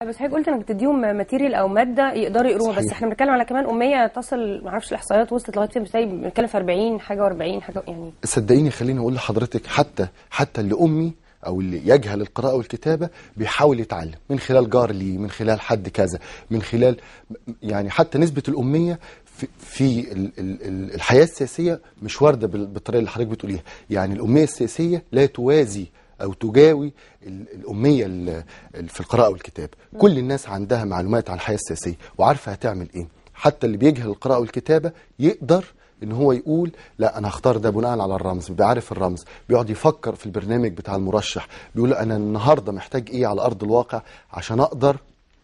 بس حضرتك قلت انك تديهم ماتيريال او ماده يقدروا يقروها بس صحيح. احنا بنتكلم على كمان اميه تصل ما اعرفش الاحصائيات وصلت لغايه فين بس هي بنتكلم في 40 حاجه و40 حاجه يعني صدقيني خليني اقول لحضرتك حتى حتى اللي امي او اللي يجهل القراءه والكتابه بيحاول يتعلم من خلال جار ليه من خلال حد كذا من خلال يعني حتى نسبه الاميه في, في ال- ال- ال- الحياه السياسيه مش وارده بال- بالطريقه اللي حضرتك بتقوليها يعني الاميه السياسيه لا توازي او تجاوي ال- الاميه ال- ال- في القراءه والكتابه كل الناس عندها معلومات عن الحياه السياسيه وعارفه هتعمل ايه حتى اللي بيجهل القراءه والكتابه يقدر ان هو يقول لا انا هختار ده بناء على الرمز بيعرف الرمز بيقعد يفكر في البرنامج بتاع المرشح بيقول انا النهارده محتاج ايه على ارض الواقع عشان اقدر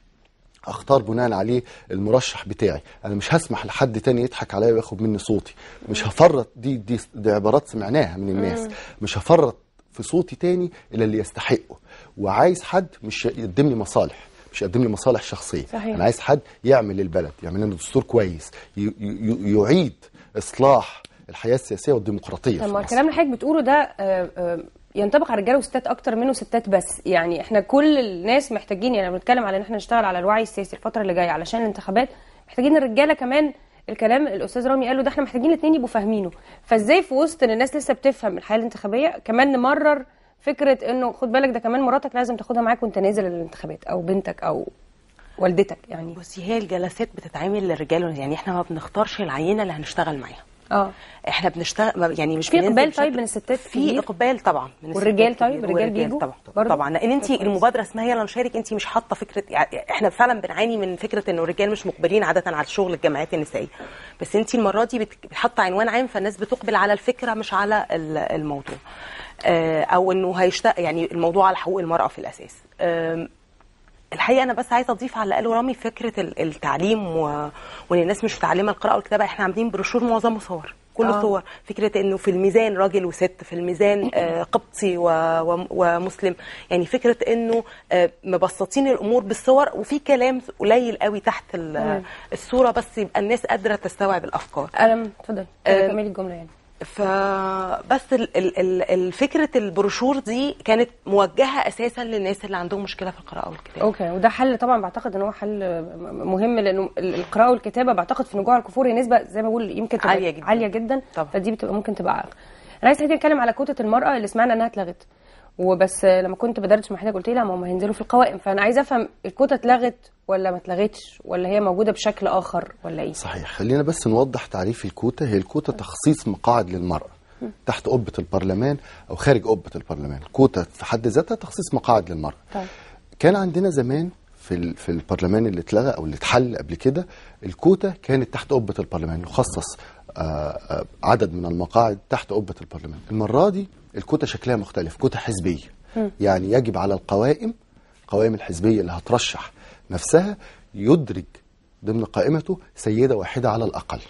اختار بناء عليه المرشح بتاعي انا مش هسمح لحد تاني يضحك عليا وياخد مني صوتي مش هفرط دي دي, دي عبارات سمعناها من الناس مش هفرط في صوتي تاني الا اللي يستحقه وعايز حد مش يقدم لي مصالح مش يقدم لي مصالح شخصيه صحيح. انا عايز حد يعمل للبلد يعمل لنا دستور كويس ي- ي- يعيد اصلاح الحياه السياسيه والديمقراطيه طب في ما مصر. الكلام اللي حضرتك بتقوله ده آه، آه، ينطبق على رجاله وستات اكتر منه ستات بس يعني احنا كل الناس محتاجين يعني بنتكلم على ان احنا نشتغل على الوعي السياسي الفتره اللي جايه علشان الانتخابات محتاجين الرجاله كمان الكلام الاستاذ رامي قاله ده احنا محتاجين الاثنين يبقوا فاهمينه فازاي في وسط ان الناس لسه بتفهم الحياه الانتخابيه كمان نمرر فكره انه خد بالك ده كمان مراتك لازم تاخدها معاك وانت نازل الانتخابات او بنتك او والدتك يعني بصي هي الجلسات بتتعمل للرجال يعني احنا ما بنختارش العينه اللي هنشتغل معاها اه احنا بنشتغل يعني مش في بننزل اقبال بشكل- طيب من الستات في كتير؟ اقبال طبعا من والرجال الستات طيب؟ كتير، الرجال والرجال بيجوا طبعا برضه؟ طبعا لان انت ده كويس. المبادره اسمها يلا نشارك انت مش حاطه فكره يعني احنا فعلا بنعاني من فكره انه الرجال مش مقبلين عاده على الشغل الجمعيات النسائيه بس انت المره دي بت- بتحط عنوان عام فالناس بتقبل على الفكره مش على ال- الموضوع آه، او انه هيشتغل يعني الموضوع على حقوق المراه في الاساس آم، الحقيقه انا بس عايزه اضيف على اللي قاله رامي فكره ال- التعليم و... وان الناس مش متعلمه القراءه والكتابه احنا عاملين بروشور معظمه صور كله آه. آه. صور فكره انه في الميزان راجل وست في الميزان آه، قبطي و... و... ومسلم يعني فكره انه آه، مبسطين الامور بالصور وفي كلام قليل قوي تحت ال- تمام. الصوره بس يبقى الناس قادره تستوعب الافكار انا اتفضل آه، كملي الجمله يعني فبس ال- ال- ال- ال- فكره البروشور دي كانت موجهه اساسا للناس اللي عندهم مشكله في القراءه والكتابه اوكي وده حل طبعا بعتقد ان هو حل مهم لانه القراءه والكتابه بعتقد في نجوع الكفور هي نسبه زي ما بقول يمكن تبقى عالية جداً. عاليه جدا طبعا. فدي بتبقى ممكن تبقى عائق انا عايز حضرتك اتكلم على كوته المراه اللي سمعنا انها اتلغت وبس لما كنت بدردش مع حضرتك قلت لي لا ما هم هينزلوا في القوائم فانا عايزه افهم الكوته اتلغت ولا ما اتلغتش ولا هي موجوده بشكل اخر ولا ايه صحيح خلينا بس نوضح تعريف الكوتا هي الكوتا تخصيص مقاعد للمرأة تحت قبة البرلمان أو خارج قبة البرلمان الكوتا في حد ذاتها تخصيص مقاعد للمرأة طيب. كان عندنا زمان في ال- في البرلمان اللي اتلغى او اللي اتحل قبل كده الكوتا كانت تحت قبه البرلمان يخصص آه، آه، عدد من المقاعد تحت قبه البرلمان المره دي الكوتا شكلها مختلف كوتا حزبيه يعني يجب على القوائم القوائم الحزبيه اللي هترشح نفسها يدرج ضمن قائمته سيده واحده على الاقل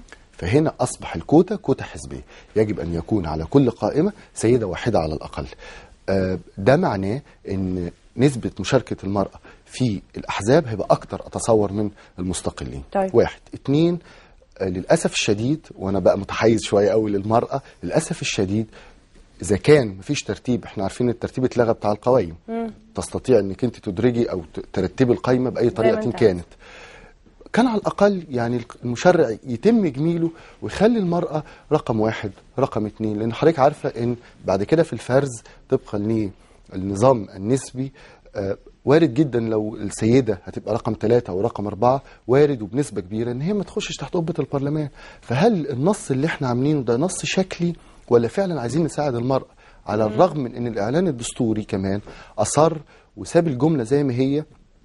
فهنا اصبح الكوتا كوتا حزبيه يجب ان يكون على كل قائمه سيده واحده على الاقل آه، ده معناه ان نسبه مشاركه المراه في الاحزاب هيبقى اكتر اتصور من المستقلين طيب. واحد اتنين آه، للاسف الشديد وانا بقى متحيز شويه قوي للمراه للاسف الشديد اذا كان مفيش ترتيب احنا عارفين الترتيب اتلغى بتاع القوائم تستطيع انك انت تدرجي او ت- ترتبي القائمه باي ما طريقه انت كانت كان على الأقل يعني المشرع يتم جميله ويخلي المرأة رقم واحد رقم اتنين لأن حضرتك عارفة إن بعد كده في الفرز طبقا للنظام النسبي آه، وارد جدا لو السيدة هتبقى رقم ثلاثة أو رقم أربعة وارد وبنسبة كبيرة إن هي ما تخشش تحت قبة البرلمان فهل النص اللي احنا عاملينه ده نص شكلي ولا فعلا عايزين نساعد المرأة على الرغم من إن الإعلان الدستوري كمان أصر وساب الجملة زي ما هي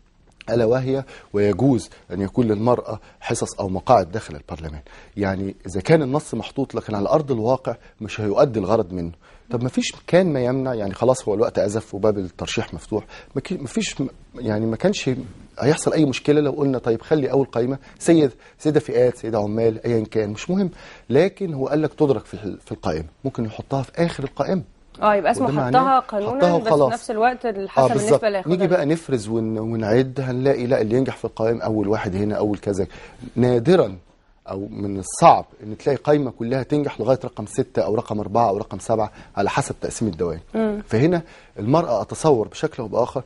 ألا وهي ويجوز أن يكون للمرأة حصص أو مقاعد داخل البرلمان يعني إذا كان النص محطوط لكن على أرض الواقع مش هيؤدي الغرض منه طب ما فيش كان ما يمنع يعني خلاص هو الوقت أزف وباب الترشيح مفتوح ما كي- ما فيش يعني ما كانش هيحصل أي مشكلة لو قلنا طيب خلي أول قائمة سيد سيدة فئات سيدة عمال أيا كان مش مهم لكن هو قال لك تدرك في ال- في القائمة ممكن يحطها في آخر القائمة اه يبقى اسمه وده حطها معناه قانونا حطها بس في وخلاص. نفس الوقت الحسب بالظبط. النسبه اللي هياخدها نيجي بقى نفرز ون... ونعد هنلاقي لا اللي ينجح في القائمة اول واحد هنا اول كذا نادرا او من الصعب ان تلاقي قائمه كلها تنجح لغايه رقم ستة او رقم أربعة او رقم سبعة على حسب تقسيم الدوائر فهنا المراه اتصور بشكل او باخر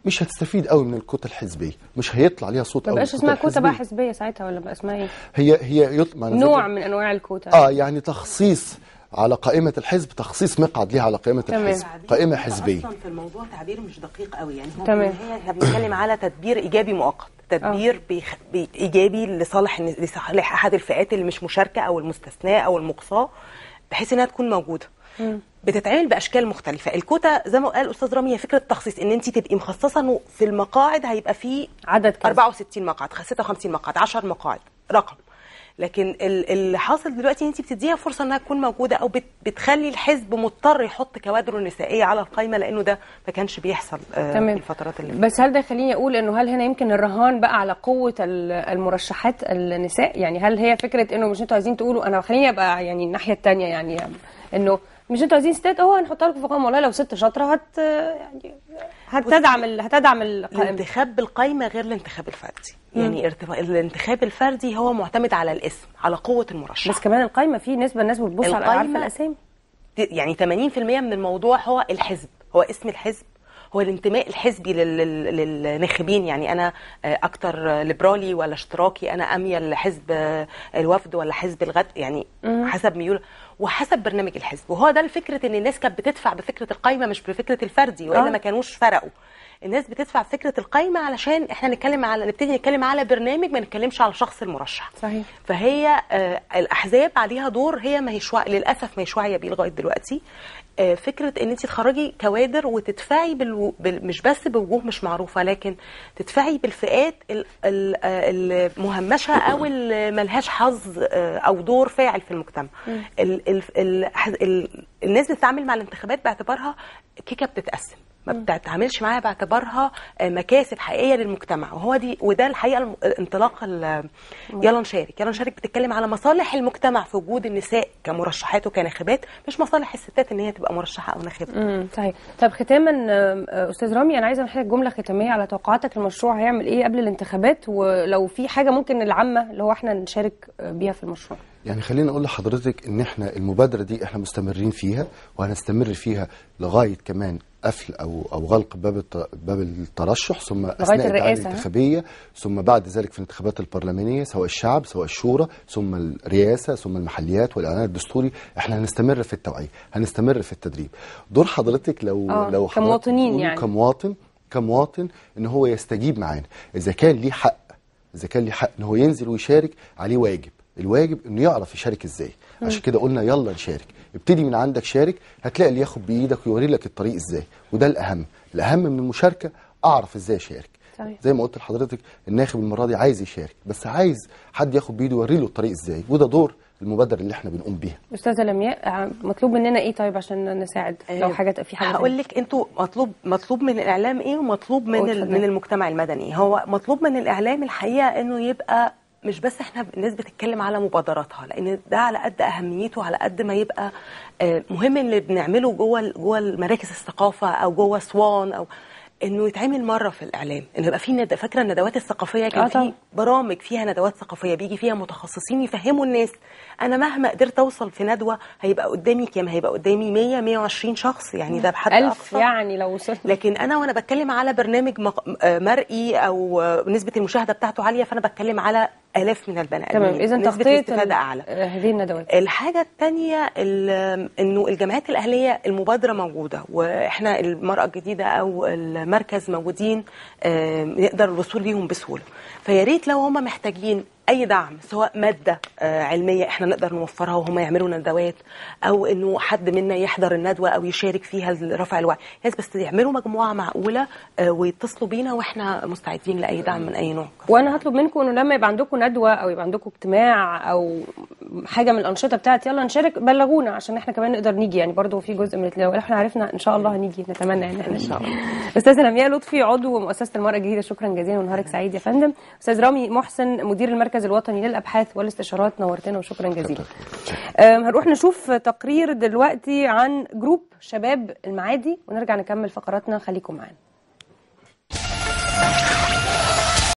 مش هتستفيد قوي من الكوتا الحزبيه مش هيطلع ليها صوت ما قوي بقاش من اسمها الكوتا كوتا بقى الحزبية. حزبيه ساعتها ولا بقى اسمها ايه هي هي يط... ما أنا زي نوع ما- من انواع الكوتا اه يعني تخصيص على قائمه الحزب تخصيص مقعد ليها على قائمه تمام. الحزب قائمه حزبيه اصلا في الموضوع تعبير مش دقيق قوي يعني هو تمام. في النهاية احنا بنتكلم على تدبير ايجابي مؤقت تدبير بيخ... بي... ايجابي لصالح الناس- لصالح احد الفئات اللي مش مشاركه او المستثناه او المقصاه بحيث انها تكون موجوده بتتعمل باشكال مختلفه الكوتا زي ما قال الاستاذ رامي هي فكره تخصيص ان انت تبقي مخصصه انه في المقاعد هيبقى في عدد كذا 64 مقعد 56 مقعد 10 مقاعد رقم لكن ال- اللي حاصل دلوقتي ان انت بتديها فرصه انها تكون موجوده او بت- بتخلي الحزب مضطر يحط كوادره النسائيه على القائمه لانه ده ما كانش بيحصل آه، تمام. في الفترات اللي فاتت بس هل ده يخليني اقول انه هل هنا يمكن الرهان بقى على قوه ال- المرشحات النساء يعني هل هي فكره انه مش انتوا عايزين تقولوا انا خليني ابقى يعني الناحيه الثانيه يعني, يعني انه مش انتوا عايزين ستات اهو هنحطها لكم في قائمه والله لو ست شاطره هت يعني هتدعم ال- هتدعم القائمه الانتخاب بالقائمه غير الانتخاب الفردي يعني ارتفاع الانتخاب الفردي هو معتمد على الاسم على قوه المرشح بس كمان القائمه في نسبه الناس بتبص على القايمة- عارفه الاسامي يعني 80% من الموضوع هو الحزب هو اسم الحزب هو الانتماء الحزبي لل- لل- للناخبين يعني انا آه، اكتر ليبرالي ولا اشتراكي انا اميل لحزب آه، الوفد ولا حزب الغد يعني حسب ميول وحسب برنامج الحزب وهو ده الفكره ان الناس كانت بتدفع بفكره القايمه مش بفكره الفردي والا آه. ما كانوش فرقوا الناس بتدفع فكره القايمه علشان احنا نتكلم على نبتدي نتكلم على برنامج ما نتكلمش على شخص المرشح صحيح. فهي آه، الاحزاب عليها دور هي ما هيش واعية- للاسف ما هيش واعيه بيه لغايه دلوقتي آه، فكره ان انت تخرجي كوادر وتدفعي بالو... بال... مش بس بوجوه مش معروفه لكن تدفعي بالفئات ال- ال- آه، المهمشه او اللي ملهاش حظ آه، او دور فاعل في المجتمع ال... ال... ال... ال... الناس بتتعامل مع الانتخابات باعتبارها كيكه بتتقسم ما بتتعاملش معاها باعتبارها آه، مكاسب حقيقيه للمجتمع وهو دي وده الحقيقه الم- انطلاق ال- يلا نشارك يلا نشارك بتتكلم على مصالح المجتمع في وجود النساء كمرشحات وكناخبات مش مصالح الستات ان هي تبقى مرشحه او ناخبه امم صحيح طب ختاما آم، آه، استاذ رامي انا عايزه من حضرتك جمله ختاميه على توقعاتك المشروع هيعمل ايه قبل الانتخابات ولو في حاجه ممكن العامه اللي هو احنا نشارك آه، بيها في المشروع يعني خليني اقول لحضرتك ان احنا المبادره دي احنا مستمرين فيها وهنستمر فيها لغايه كمان قفل او او غلق باب الت- باب الترشح ثم اثناء الدعايه الرئاسة، ها؟ الانتخابيه ثم بعد ذلك في الانتخابات البرلمانيه سواء الشعب سواء الشورى ثم الرئاسه ثم المحليات والاعلان الدستوري احنا هنستمر في التوعيه هنستمر في التدريب دور حضرتك لو آه، لو حضرتك كمواطنين تقولوا يعني. كمواطن كمواطن ان هو يستجيب معانا اذا كان ليه حق اذا كان ليه حق ان هو ينزل ويشارك عليه واجب الواجب انه يعرف يشارك ازاي عشان كده قلنا يلا نشارك ابتدي من عندك شارك هتلاقي اللي ياخد بايدك ويوري لك الطريق ازاي وده الاهم الاهم من المشاركه اعرف ازاي اشارك صحيح. زي ما قلت لحضرتك الناخب المره دي عايز يشارك بس عايز حد ياخد بايده ويوري له الطريق ازاي وده دور المبادره اللي احنا بنقوم بيها استاذه لمياء آه، مطلوب مننا ايه طيب عشان نساعد لو حاجه في حاجه هقول لك انتوا مطلوب مطلوب من الاعلام ايه ومطلوب من قول ال- اتفضلي. من المجتمع المدني إيه؟ هو مطلوب من الاعلام الحقيقه انه يبقى مش بس احنا الناس بتتكلم على مبادراتها لان ده على قد اهميته على قد ما يبقى آه، مهم اللي بنعمله جوه ال- جوه المراكز الثقافه او جوه اسوان او انه يتعمل مره في الاعلام انه يبقى في ند... فاكره الندوات الثقافيه كان آه طبعا. في برامج فيها ندوات ثقافيه بيجي فيها متخصصين يفهموا الناس انا مهما قدرت اوصل في ندوه هيبقى قدامي كام هيبقى قدامي 100 120 شخص يعني ده بحد ألف اقصى يعني لو وصلنا لكن انا وانا بتكلم على برنامج مق- آه، مرئي او آه، نسبه المشاهده بتاعته عاليه فانا بتكلم على الاف من البني ادمين تمام اذا نسبه تغطيه الاستفاده ال- اعلى آه، هذه الندوات الحاجة التانية ال- انه الجامعات الاهلية المبادرة موجودة واحنا المرأة الجديدة او المركز موجودين آه، نقدر الوصول ليهم بسهولة فيا ريت لو هم محتاجين اي دعم سواء مادة آه، علمية احنا نقدر نوفرها وهم يعملوا ندوات او انه حد منا يحضر الندوة او يشارك فيها لرفع الوعي الناس بس يعملوا مجموعة معقولة آه، ويتصلوا بينا واحنا مستعدين لاي دعم من اي نوع وانا هطلب منكم انه لما يبقى عندكم ندوه او يبقى عندكم اجتماع او حاجه من الانشطه بتاعت يلا نشارك بلغونا عشان احنا كمان نقدر نيجي يعني برضو في جزء من لو احنا عرفنا ان شاء الله هنيجي نتمنى ان احنا ان شاء الله استاذه لمياء لطفي عضو مؤسسه المراه الجديده شكرا جزيلا ونهارك سعيد يا فندم استاذ رامي محسن مدير المركز الوطني للابحاث والاستشارات نورتنا وشكرا جزيلا أم، هنروح نشوف تقرير دلوقتي عن جروب شباب المعادي ونرجع نكمل فقراتنا خليكم معانا